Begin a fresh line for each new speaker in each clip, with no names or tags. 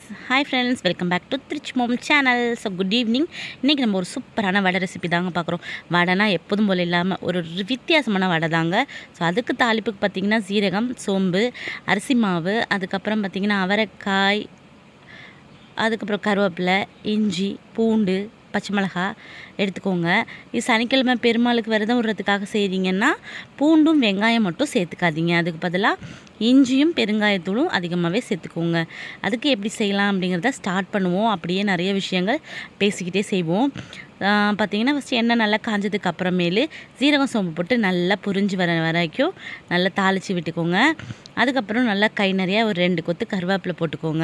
hi friends welcome back to Trichy mom channel so good evening இன்றைக்கி நம்ம ஒரு சூப்பரான வடை ரெசிபி தாங்க பார்க்குறோம் வடைனா எப்போதும் போல் இல்லாமல் ஒரு வித்தியாசமான வடை தாங்க ஸோ அதுக்கு தாளிப்புக்கு பார்த்திங்கன்னா சீரகம் சோம்பு அரிசி மாவு அதுக்கப்புறம் பார்த்திங்கன்னா அவரைக்காய் அதுக்கப்புறம் கருவேப்பிலை இஞ்சி பூண்டு பச்சை மிளகா எடுத்துக்கோங்க இது சனிக்கிழமை பெருமாளுக்கு விரதம் விடுறதுக்காக செய்கிறீங்கன்னா பூண்டும் வெங்காயம் மட்டும் சேர்த்துக்காதீங்க அதுக்கு பதிலாக இஞ்சியும் பெருங்காயத்தூளும் அதிகமாகவே சேர்த்துக்கோங்க அதுக்கு எப்படி செய்யலாம் அப்படிங்கிறத ஸ்டார்ட் பண்ணுவோம் அப்படியே நிறைய விஷயங்கள் பேசிக்கிட்டே செய்வோம் பார்த்திங்கன்னா ஃபஸ்ட்டு எண்ணெய் நல்லா காஞ்சதுக்கு அப்புறமேலு சீரகம் சோம்பு போட்டு நல்லா புரிஞ்சு வர வரைக்கும் நல்லா தாளித்து விட்டுக்கோங்க அதுக்கப்புறம் நல்லா கை நிறையா ஒரு ரெண்டு கொத்து கருவேப்பிலை போட்டுக்கோங்க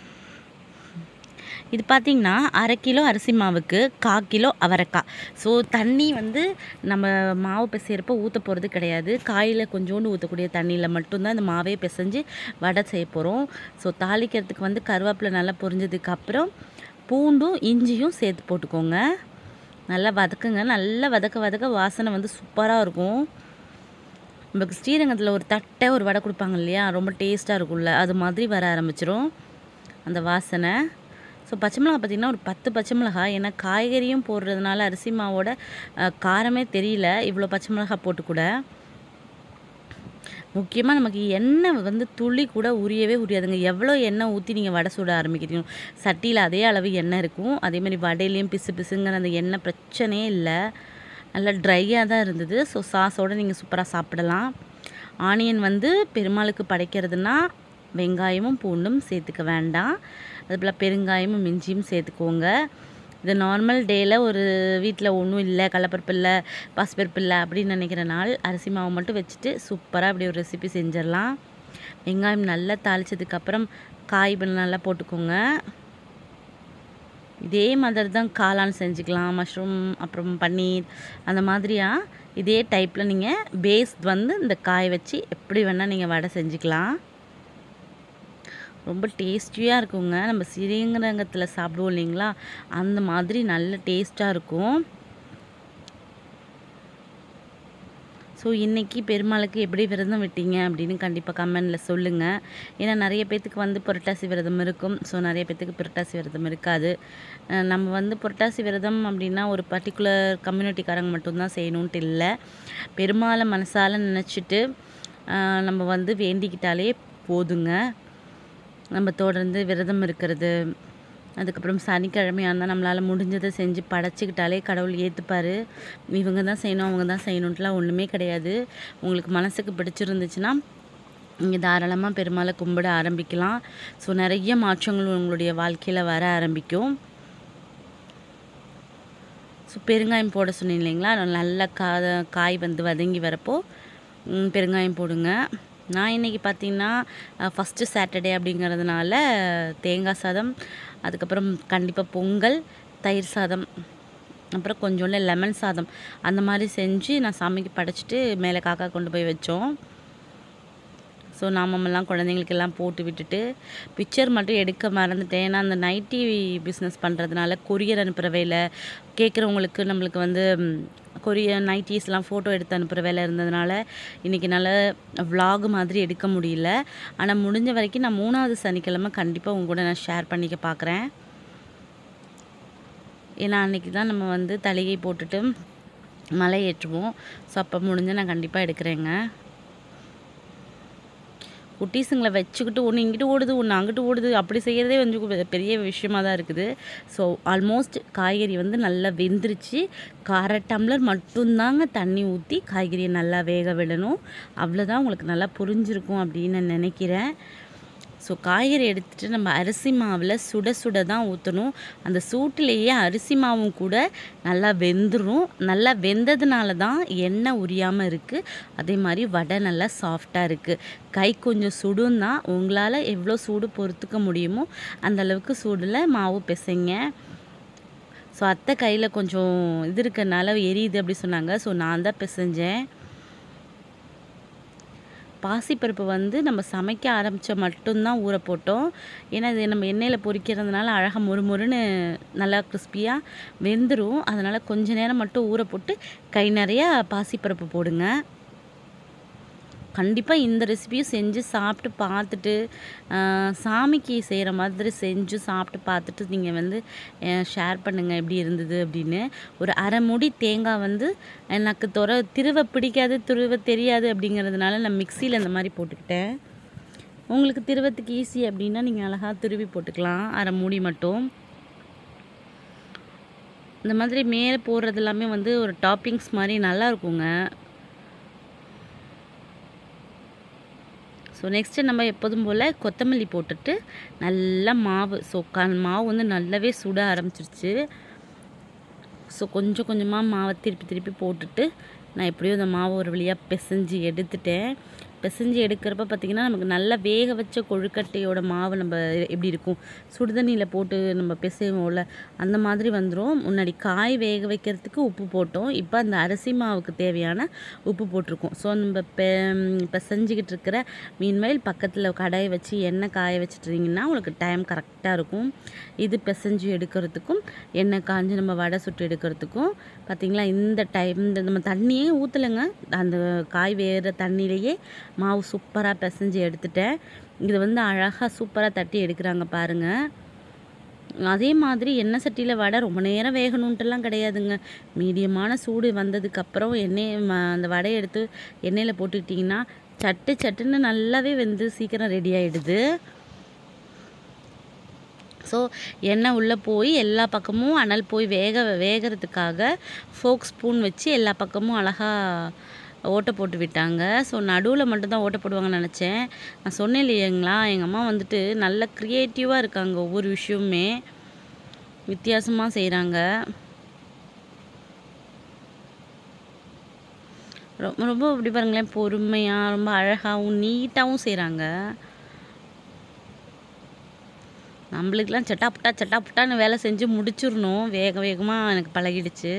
இது பார்த்திங்கன்னா அரை கிலோ அரிசி மாவுக்கு கால் கிலோ அவரைக்காய் ஸோ தண்ணி வந்து நம்ம மாவு பிசைகிறப்ப ஊற்ற போகிறது கிடையாது காயில் கொஞ்சோண்டு ஊற்றக்கூடிய தண்ணியில் மட்டும்தான் இந்த மாவே பிசைஞ்சு வடை செய்ய போகிறோம் ஸோ தாளிக்கிறதுக்கு வந்து கருவேப்பிலை நல்லா பொரிஞ்சதுக்கப்புறம் பூண்டும் இஞ்சியும் சேர்த்து போட்டுக்கோங்க நல்லா வதக்குங்க நல்லா வதக்க வதக்க வாசனை வந்து சூப்பராக இருக்கும் நமக்கு ஸ்ரீரங்கத்தில் ஒரு தட்டை ஒரு வடை கொடுப்பாங்க இல்லையா ரொம்ப டேஸ்ட்டாக இருக்கும்ல அது மாதிரி வர ஆரம்பிச்சிரும் அந்த வாசனை ஸோ பச்சை மிளகா பார்த்திங்கன்னா ஒரு பத்து பச்சை மிளகா ஏன்னா காய்கறியும் போடுறதுனால அரிசி மாவோட காரமே தெரியல இவ்வளோ பச்சை மிளகா போட்டு கூட முக்கியமாக நமக்கு எண்ணெய் வந்து துளி கூட உரியவே உரியாதுங்க எவ்வளோ எண்ணெய் ஊற்றி நீங்கள் வடை சுட ஆரம்பிக்கிறீங்க சட்டியில் அதே அளவு எண்ணெய் இருக்கும் அதே மாதிரி வடையிலையும் பிசு பிசுங்கிற அந்த எண்ணெய் பிரச்சனையே இல்லை நல்லா ட்ரையாக தான் இருந்தது ஸோ சாஸோடு நீங்கள் சூப்பராக சாப்பிடலாம் ஆனியன் வந்து பெருமாளுக்கு படைக்கிறதுனா வெங்காயமும் பூண்டும் சேர்த்துக்க வேண்டாம் அதுபோல் பெருங்காயமும் மிஞ்சியும் சேர்த்துக்கோங்க இது நார்மல் டேயில் ஒரு வீட்டில் ஒன்றும் இல்லை கடலப்பருப்பு இல்லை பாசிப்பருப்பு இல்லை அப்படின்னு நினைக்கிற நாள் அரிசி மாவு மட்டும் வச்சுட்டு சூப்பராக அப்படி ஒரு ரெசிபி செஞ்சிடலாம் வெங்காயம் நல்லா தாளித்ததுக்கப்புறம் காய் நல்லா போட்டுக்கோங்க இதே மாதிரி தான் காளான் செஞ்சுக்கலாம் மஷ்ரூம் அப்புறம் பன்னீர் அந்த மாதிரியாக இதே டைப்பில் நீங்கள் பேஸ் வந்து இந்த காய் வச்சு எப்படி வேணால் நீங்கள் வடை செஞ்சுக்கலாம் ரொம்ப டேஸ்டியாக இருக்குங்க நம்ம சிறியங்கரங்கத்தில் சாப்பிடுவோம் இல்லைங்களா அந்த மாதிரி நல்ல டேஸ்ட்டாக இருக்கும் ஸோ இன்றைக்கி பெருமாளுக்கு எப்படி விரதம் விட்டீங்க அப்படின்னு கண்டிப்பாக கமெண்டில் சொல்லுங்கள் ஏன்னா நிறைய பேர்த்துக்கு வந்து புரட்டாசி விரதம் இருக்கும் ஸோ நிறைய பேர்த்துக்கு புரட்டாசி விரதம் இருக்காது நம்ம வந்து புரட்டாசி விரதம் அப்படின்னா ஒரு பர்டிகுலர் கம்யூனிட்டிக்காரங்க மட்டும்தான் செய்யணுன்ட்டு இல்லை பெருமாளை மனசால் நினச்சிட்டு நம்ம வந்து வேண்டிக்கிட்டாலே போதுங்க நம்ம தொடர்ந்து விரதம் இருக்கிறது அதுக்கப்புறம் சனிக்கிழமையாக இருந்தால் நம்மளால் முடிஞ்சதை செஞ்சு படைச்சிக்கிட்டாலே கடவுள் ஏற்றுப்பார் இவங்க தான் செய்யணும் அவங்க தான் செய்யணுன்ட்டுலாம் ஒன்றுமே கிடையாது உங்களுக்கு மனசுக்கு பிடிச்சிருந்துச்சுன்னா நீங்கள் தாராளமாக பெருமாளை கும்பிட ஆரம்பிக்கலாம் ஸோ நிறைய மாற்றங்கள் உங்களுடைய வாழ்க்கையில் வர ஆரம்பிக்கும் ஸோ பெருங்காயம் போட சொன்னீங்க இல்லைங்களா நல்லா கா காய் வந்து வதங்கி வரப்போ பெருங்காயம் போடுங்க நான் இன்றைக்கி பார்த்திங்கன்னா ஃபஸ்ட்டு சாட்டர்டே அப்படிங்கிறதுனால தேங்காய் சாதம் அதுக்கப்புறம் கண்டிப்பாக பொங்கல் தயிர் சாதம் அப்புறம் கொஞ்சோண்டு லெமன் சாதம் அந்த மாதிரி செஞ்சு நான் சாமிக்கு படைச்சிட்டு மேலே காக்கா கொண்டு போய் வச்சோம் ஸோ நாமெல்லாம் குழந்தைங்களுக்கெல்லாம் போட்டு விட்டுட்டு பிக்சர் மட்டும் எடுக்க மறந்துட்டேன் ஏன்னா அந்த நைட்டி பிஸ்னஸ் பண்ணுறதுனால கொரியர் அனுப்புகிற வேலை கேட்குறவங்களுக்கு நம்மளுக்கு வந்து கொரியர் நைட்டிஸ்லாம் ஃபோட்டோ எடுத்து அனுப்புகிற வேலை இருந்ததுனால இன்றைக்கி நல்ல விலாக் மாதிரி எடுக்க முடியல ஆனால் முடிஞ்ச வரைக்கும் நான் மூணாவது சனிக்கிழமை கண்டிப்பாக உங்க கூட நான் ஷேர் பண்ணிக்க பார்க்குறேன் ஏன்னா அன்றைக்கி தான் நம்ம வந்து தலிகை போட்டுட்டு மலை ஏற்றுவோம் ஸோ அப்போ முடிஞ்சு நான் கண்டிப்பாக எடுக்கிறேங்க குட்டீஸுங்களை வச்சுக்கிட்டு ஒன்று இங்கிட்டு ஓடுது ஒன்று அங்கிட்டு ஓடுது அப்படி செய்கிறதே வந்து பெரிய விஷயமாக தான் இருக்குது ஸோ ஆல்மோஸ்ட் காய்கறி வந்து நல்லா வெந்துருச்சு கார டம்ளர் மட்டும்தாங்க தண்ணி ஊற்றி காய்கறியை நல்லா வேக விடணும் அவ்வளோதான் உங்களுக்கு நல்லா புரிஞ்சிருக்கும் அப்படின்னு நான் நினைக்கிறேன் ஸோ காய்கறி எடுத்துகிட்டு நம்ம அரிசி மாவில் சுட சுட தான் ஊற்றணும் அந்த சூட்டிலேயே அரிசி மாவும் கூட நல்லா வெந்துடும் நல்லா வெந்ததுனால தான் எண்ணெய் உரியாமல் இருக்குது அதே மாதிரி வடை நல்லா சாஃப்டாக இருக்குது கை கொஞ்சம் சுடும் தான் உங்களால் எவ்வளோ சூடு பொறுத்துக்க முடியுமோ அந்த அளவுக்கு சூடில் மாவு பிசைங்க ஸோ அத்தை கையில் கொஞ்சம் இது இருக்கிறனால எரியுது அப்படி சொன்னாங்க ஸோ நான் தான் பிசைஞ்சேன் பாசிப்பருப்பு வந்து நம்ம சமைக்க ஆரம்பித்த மட்டும்தான் ஊற போட்டோம் ஏன்னா இது நம்ம எண்ணெயில் பொரிக்கிறதுனால அழகாக முறுமுறுன்னு நல்லா கிறிஸ்பியாக வெந்துடும் அதனால் கொஞ்ச நேரம் மட்டும் ஊற போட்டு கை நிறையா பாசிப்பருப்பு போடுங்க கண்டிப்பாக இந்த ரெசிபியும் செஞ்சு சாப்பிட்டு பார்த்துட்டு ஆஹ், சாமிக்கு செய்கிற மாதிரி செஞ்சு சாப்பிட்டு பார்த்துட்டு நீங்கள் வந்து ஷேர் பண்ணுங்கள் எப்படி இருந்தது அப்படின்னு ஒரு அரை மூடி தேங்காய் வந்து எனக்கு துற திருவ பிடிக்காது துருவ தெரியாது அப்படிங்கிறதுனால நான் மிக்சியில் இந்த மாதிரி போட்டுக்கிட்டேன் உங்களுக்கு திருவத்துக்கு ஈஸி அப்படின்னா நீங்கள் அழகாக துருவி போட்டுக்கலாம் அரை மூடி மட்டும் இந்த மாதிரி மேலே போடுறது எல்லாமே வந்து ஒரு டாப்பிங்ஸ் மாதிரி நல்லா இருக்குங்க ஸோ நெக்ஸ்ட்டு நம்ம எப்போதும் போல் கொத்தமல்லி போட்டுட்டு நல்லா மாவு ஸோ க மாவு வந்து நல்லாவே சுட ஆரம்பிச்சிருச்சு ஸோ கொஞ்சம் கொஞ்சமாக மாவை திருப்பி திருப்பி போட்டுட்டு நான் எப்படியோ அந்த மாவை ஒரு வழியாக பிசைஞ்சு எடுத்துட்டேன் பிசைஞ்சு எடுக்கிறப்ப பார்த்திங்கன்னா நமக்கு நல்லா வேக வச்ச கொழுக்கட்டையோட மாவு நம்ம எப்படி இருக்கும் சுடுதண்ணியில் போட்டு நம்ம பிசைவோம்ல அந்த மாதிரி வந்துடும் முன்னாடி காய் வேக வைக்கிறதுக்கு உப்பு போட்டோம் இப்போ அந்த அரிசி மாவுக்கு தேவையான உப்பு போட்டிருக்கோம் ஸோ நம்ம பெ பிசைஞ்சிக்கிட்டு இருக்கிற மீன்மேல் பக்கத்தில் கடாயை வச்சு எண்ணெய் காய வச்சுட்டிங்கன்னா உங்களுக்கு டைம் கரெக்டாக இருக்கும் இது பிசைஞ்சு எடுக்கிறதுக்கும் எண்ணெய் காஞ்சு நம்ம வடை சுட்டு எடுக்கிறதுக்கும் பார்த்திங்களா இந்த டைம் இந்த நம்ம தண்ணியே ஊற்றலைங்க அந்த காய் வேகிற தண்ணியிலேயே மாவு சூப்பராக பிசைஞ்சு எடுத்துட்டேன் இது வந்து அழகாக சூப்பராக தட்டி எடுக்கிறாங்க பாருங்கள் அதே மாதிரி எண்ணெய் சட்டியில் வடை ரொம்ப நேரம் வேகணுன்ட்டுலாம் கிடையாதுங்க மீடியமான சூடு வந்ததுக்கப்புறம் எண்ணெய் ம- அந்த வடையை எடுத்து எண்ணெயில் போட்டுக்கிட்டிங்கன்னா சட்டு சட்டுன்னு நல்லாவே வெந்து சீக்கிரம் ரெடி ஆகிடுது ஸோ எண்ணெய் உள்ளே போய் எல்லா பக்கமும் அனல் போய் வேக வேகிறதுக்காக ஃபோக் ஸ்பூன் வச்சு எல்லா பக்கமும் அழகாக ஓட்டை போட்டு விட்டாங்க ஸோ நடுவில் மட்டும்தான் ஓட்டை போடுவாங்கன்னு நினச்சேன் நான் சொன்னேன் இல்லைங்களா எங்கள் அம்மா வந்துட்டு நல்ல க்ரியேட்டிவாக இருக்காங்க ஒவ்வொரு விஷயமுமே வித்தியாசமாக செய்கிறாங்க ரொம்ப ரொம்ப இப்படி பாருங்களேன் பொறுமையாக ரொம்ப அழகாகவும் நீட்டாகவும் செய்கிறாங்க நம்மளுக்கெல்லாம் சட்டாப்புட்டா சட்டாப்புட்டான்னு வேலை செஞ்சு முடிச்சிடணும் வேக வேகமாக எனக்கு பழகிடுச்சு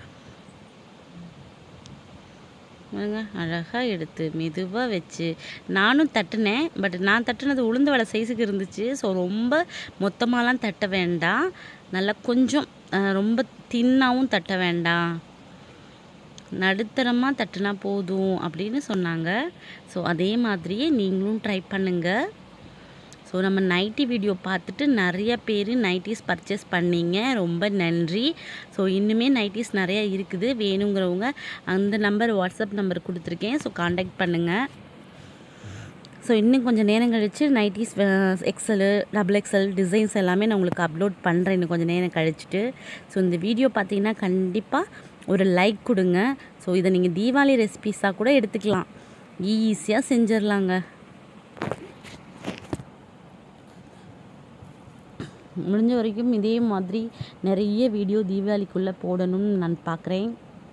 பாருங்க அழகாக எடுத்து மெதுவாக வச்சு நானும் தட்டினேன் பட் நான் தட்டினது உளுந்து வடை சைஸுக்கு இருந்துச்சு ஸோ ரொம்ப மொத்தமாலாம் தட்ட வேண்டாம் நல்லா கொஞ்சம் அஹ், ரொம்ப தின்னாவும் தட்ட வேண்டாம் நடுத்தரமாக தட்டினா போதும் அப்படின்னு சொன்னாங்க ஸோ அதே மாதிரியே நீங்களும் ட்ரை பண்ணுங்கள் ஸோ நம்ம நைட்டி வீடியோ பார்த்துட்டு நிறைய பேர் நைட்டிஸ் பர்ச்சேஸ் பண்ணீங்க ரொம்ப நன்றி ஸோ இன்னுமே நைட்டிஸ் நிறையா இருக்குது வேணுங்கிறவங்க அந்த நம்பர் வாட்ஸ்அப் நம்பர் கொடுத்துருக்கேன் ஸோ காண்டாக்ட் பண்ணுங்கள் ஸோ இன்னும் கொஞ்சம் நேரம் கழித்து nighties XL double XL designs எல்லாமே நான் உங்களுக்கு அப்லோட் பண்ணுறேன் இன்னும் கொஞ்சம் நேரம் கழிச்சிட்டு ஸோ இந்த வீடியோ பார்த்தீங்கன்னா கண்டிப்பாக ஒரு லைக் கொடுங்க ஸோ இதை நீங்கள் தீபாவளி ரெசிபீஸாக கூட எடுத்துக்கலாம் ஈஸியாக செஞ்சிடலாங்க முடிஞ்ச வரைக்கும் இதே மாதிரி நிறைய வீடியோ தீபாவளிக்குள்ளே போடணும்னு நான் பார்க்குறேன்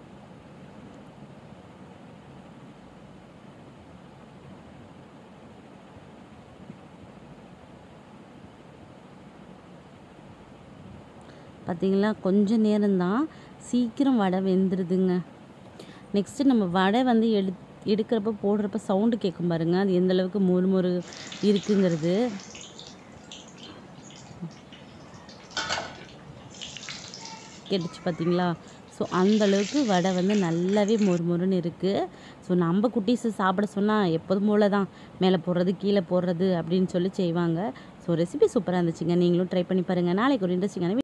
பார்த்தீங்களா கொஞ்சம் நேரம்தான் சீக்கிரம் வடை வெந்துடுதுங்க நெக்ஸ்ட்டு நம்ம வடை வந்து எடு எடுக்கிறப்ப போடுறப்ப சவுண்டு கேட்கும் பாருங்க அது எந்த அளவுக்கு மொறு மொறு இருக்குங்கிறது கேட்டுச்சு பார்த்தீங்களா ஸோ அந்த அளவுக்கு வடை வந்து நல்லாவே மொறு மொறுன்னு இருக்குது ஸோ நம்ம குட்டீஸை சாப்பிட சொன்னால் எப்போதும் போல தான் மேலே போடுறது கீழே போடுறது அப்படின்னு சொல்லி செய்வாங்க ஸோ ரெசிபி சூப்பராக இருந்துச்சுங்க நீங்களும் ட்ரை பண்ணி பாருங்கள் நாளைக்கு ஒரு இன்ட்ரெஸ்டிங்கான